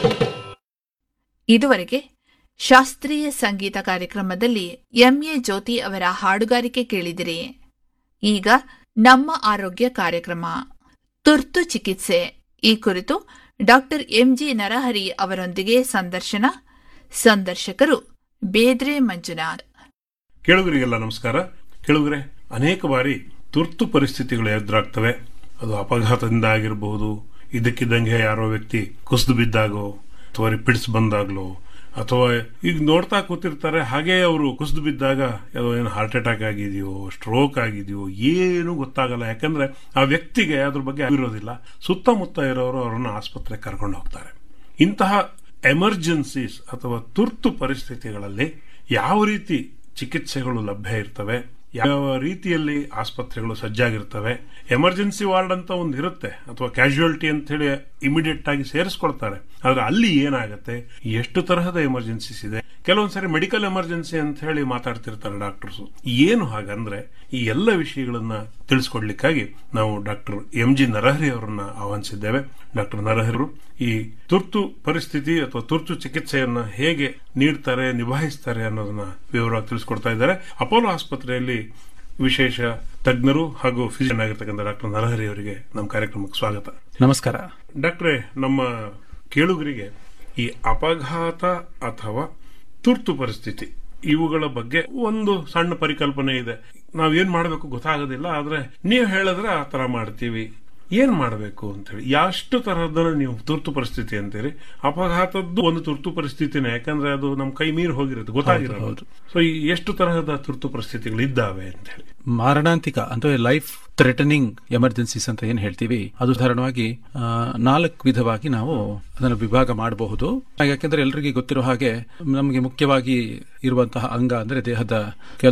ಇದುವರೆಗೆ ಶಾಸ್ತ್ರೀಯ ಸಂಗೀತ ಕಾರ್ಯಕ್ರಮದಲ್ಲಿ ಎಂಎ ಜ್ಯೋತಿ ಅವರ ಹಾಡುಗಾರಿಕೆ ಕೇಳಿದಿರಿ ಈಗ ನಮ್ಮ ಆರೋಗ್ಯ ಕಾರ್ಯಕ್ರಮ ತುರ್ತು ಚಿಕಿತ್ಸೆ ಈ ಕುರಿತು ಡಾಕ್ಟರ್ ಎಂಜಿ ನರಹರಿ ಅವರೊಂದಿಗೆ ಸಂದರ್ಶನ ಸಂದರ್ಶಕರು ಬೇದ್ರೆ ಮಂಜುನಾಥ್ ಕೇಳುಗರಿಗೆಲ್ಲ ನಮಸ್ಕಾರ ಕೇಳುಗರೆ ಅನೇಕ ಬಾರಿ ತುರ್ತು ಪರಿಸ್ಥಿತಿಗಳು ಎದುರಾಗ್ತವೆ ಅದು ಅಪಘಾತದಿಂದ ಆಗಿರಬಹುದು ಇದಕ್ಕಿದ್ದಂಗೆ ಯಾರೋ ವ್ಯಕ್ತಿ ಕುಸಿದು ಬಿದ್ದಾಗೋ ಅಥವಾ ರಿಪಿಡ್ಸ್ ಬಂದಾಗ್ಲೋ ಅಥವಾ ಈಗ ನೋಡ್ತಾ ಕೂತಿರ್ತಾರೆ ಹಾಗೆ ಅವರು ಕುಸಿದು ಬಿದ್ದಾಗ ಯಾವುದೋ ಏನು ಹಾರ್ಟ್ ಅಟ್ಯಾಕ್ ಆಗಿದೆಯೋ ಸ್ಟ್ರೋಕ್ ಆಗಿದೆಯೋ ಏನು ಗೊತ್ತಾಗಲ್ಲ ಯಾಕಂದ್ರೆ ಆ ವ್ಯಕ್ತಿಗೆ ಅದ್ರ ಬಗ್ಗೆ ಇರೋದಿಲ್ಲ ಸುತ್ತಮುತ್ತ ಇರೋರು ಅವರನ್ನು ಆಸ್ಪತ್ರೆಗೆ ಕರ್ಕೊಂಡು ಹೋಗ್ತಾರೆ ಇಂತಹ ಎಮರ್ಜೆನ್ಸೀಸ್ ಅಥವಾ ತುರ್ತು ಪರಿಸ್ಥಿತಿಗಳಲ್ಲಿ ಯಾವ ರೀತಿ ಚಿಕಿತ್ಸೆಗಳು ಲಭ್ಯ ಇರ್ತವೆ ಯಾವ ರೀತಿಯಲ್ಲಿ ಆಸ್ಪತ್ರೆಗಳು ಸಜ್ಜಾಗಿರ್ತವೆ ಎಮರ್ಜೆನ್ಸಿ ವಾರ್ಡ್ ಅಂತ ಒಂದು ಇರುತ್ತೆ ಅಥವಾ ಕ್ಯಾಶುಯಾಲಿಟಿ ಅಂತ ಹೇಳಿ ಇಮಿಡಿಯೇಟ್ ಆಗಿ ಸೇರಿಸ್ಕೊಳ್ತಾರೆ ಆದ್ರೆ ಅಲ್ಲಿ ಏನಾಗುತ್ತೆ ಎಷ್ಟು ತರಹದ ಎಮರ್ಜೆನ್ಸೀಸ್ ಇದೆ ಕೆಲವೊಂದ್ಸರಿ ಮೆಡಿಕಲ್ ಎಮರ್ಜೆನ್ಸಿ ಅಂತ ಹೇಳಿ ಮಾತಾಡ್ತಿರ್ತಾರೆ ಡಾಕ್ಟರ್ಸ್ ಏನು ಹಾಗಂದ್ರೆ ಈ ಎಲ್ಲ ವಿಷಯಗಳನ್ನ ತಿಳಿಸ್ಕೊಡ್ಲಿಕ್ಕಾಗಿ ನಾವು ಡಾಕ್ಟರ್ ಎಂ ಜಿ ನರಹರಿ ಅವರನ್ನ ಆಹ್ವಾನಿಸಿದ್ದೇವೆ ಡಾಕ್ಟರ್ ನರಹರಿ ಈ ತುರ್ತು ಪರಿಸ್ಥಿತಿ ಅಥವಾ ತುರ್ತು ಚಿಕಿತ್ಸೆಯನ್ನ ಹೇಗೆ ನೀಡ್ತಾರೆ ನಿಭಾಯಿಸ್ತಾರೆ ಅನ್ನೋದನ್ನ ವಿವರವಾಗಿ ತಿಳಿಸ್ಕೊಡ್ತಾ ಇದ್ದಾರೆ ಅಪೋಲೋ ಆಸ್ಪತ್ರೆಯಲ್ಲಿ ವಿಶೇಷ ತಜ್ಞರು ಹಾಗೂ ಫಿಸಿಷಿಯನ್ ಆಗಿರ್ತಕ್ಕಂಥ ಡಾಕ್ಟರ್ ನರಹರಿ ಅವರಿಗೆ ನಮ್ಮ ಕಾರ್ಯಕ್ರಮಕ್ಕೆ ಸ್ವಾಗತ ನಮಸ್ಕಾರ ಡಾಕ್ಟ್ರೇ ನಮ್ಮ ಕೇಳುಗರಿಗೆ ಈ ಅಪಘಾತ ಅಥವಾ ತುರ್ತು ಪರಿಸ್ಥಿತಿ ಇವುಗಳ ಬಗ್ಗೆ ಒಂದು ಸಣ್ಣ ಪರಿಕಲ್ಪನೆ ಇದೆ ನಾವೇನ್ ಮಾಡಬೇಕು ಗೊತ್ತಾಗೋದಿಲ್ಲ ಆದ್ರೆ ನೀವು ಹೇಳಿದ್ರೆ ಆ ತರ ಮಾಡ್ತೀವಿ ಏನ್ ಮಾಡಬೇಕು ಅಂತ ಹೇಳಿ ಎಷ್ಟು ತರಹದ ನೀವು ತುರ್ತು ಪರಿಸ್ಥಿತಿ ಅಂತೀರಿ ಅಪಘಾತದ್ದು ಒಂದು ತುರ್ತು ಪರಿಸ್ಥಿತಿನೇ ಯಾಕಂದ್ರೆ ಅದು ನಮ್ಮ ಕೈ ಮೀರಿ ಹೋಗಿರುತ್ತೆ ಗೊತ್ತಾಗಿರೋದು ಸೊ ಈ ಎಷ್ಟು ತರಹದ ತುರ್ತು ಪರಿಸ್ಥಿತಿಗಳು ಇದ್ದಾವೆ ಅಂತ ಹೇಳಿ ಮಾರಣಾಂತಿಕ ಅಂದ್ರೆ ಲೈಫ್ ಥ್ರೆಟನಿಂಗ್ ಎಮರ್ಜೆನ್ಸೀಸ್ ಅಂತ ಏನ್ ಹೇಳ್ತೀವಿ ಅದು ಸಾಧಾರಣವಾಗಿ ಆ, ನಾಲ್ಕು ವಿಧವಾಗಿ ನಾವು ಅದನ್ನು ವಿಭಾಗ ಮಾಡಬಹುದು ಯಾಕೆಂದ್ರೆ ಎಲ್ರಿಗೂ ಗೊತ್ತಿರೋ ಹಾಗೆ ನಮಗೆ ಮುಖ್ಯವಾಗಿ ಇರುವಂತಹ ಅಂಗ ಅಂದ್ರೆ ದೇಹದ